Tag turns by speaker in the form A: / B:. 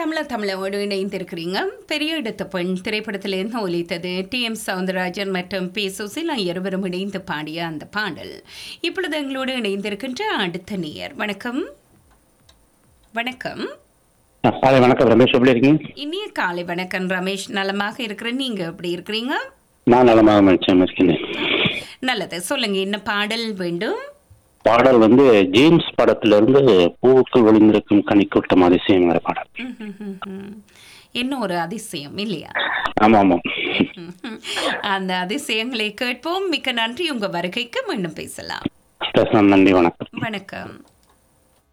A: தமிழ தமிழோடு இணைந்திருக்கிறீங்க பெரிய இடத்து பெண் திரைப்படத்திலிருந்து ஒலித்தது டி எம் சவுந்தரராஜன் மற்றும் பி சுசிலா இருவரும் இணைந்து பாடிய அந்த பாடல் இப்பொழுது எங்களோடு இணைந்திருக்கின்ற அடுத்த நேயர் வணக்கம் வணக்கம்
B: காலை வணக்கம் ரமேஷ் எப்படி இருக்கீங்க
A: இனிய காலை வணக்கம் ரமேஷ் நலமாக இருக்கிறேன் நீங்க எப்படி இருக்கிறீங்க
B: நான் நலமாக மனுஷன் இருக்கிறேன்
A: நல்லது சொல்லுங்க என்ன பாடல் வேண்டும்
B: பாடல் வந்து ஜேம்ஸ் படத்துல இருந்து பூவுக்குள் ஒளிந்திருக்கும் கனிக்கூட்டம் அதிசயங்கிற பாடல்
A: ம்ஹும்ஹும்ஹும். என்ன ஒரு அதிசயம் இல்லையா
B: ஆமா ஆமா
A: ம்ஹும். அந்த அதிசயங்களை கேட்போம் மிக்க நன்றி உங்க வருகைக்கு மீண்டும் பேசலாம்
B: பேசலாம் நன்றி வணக்கம்
A: வணக்கம்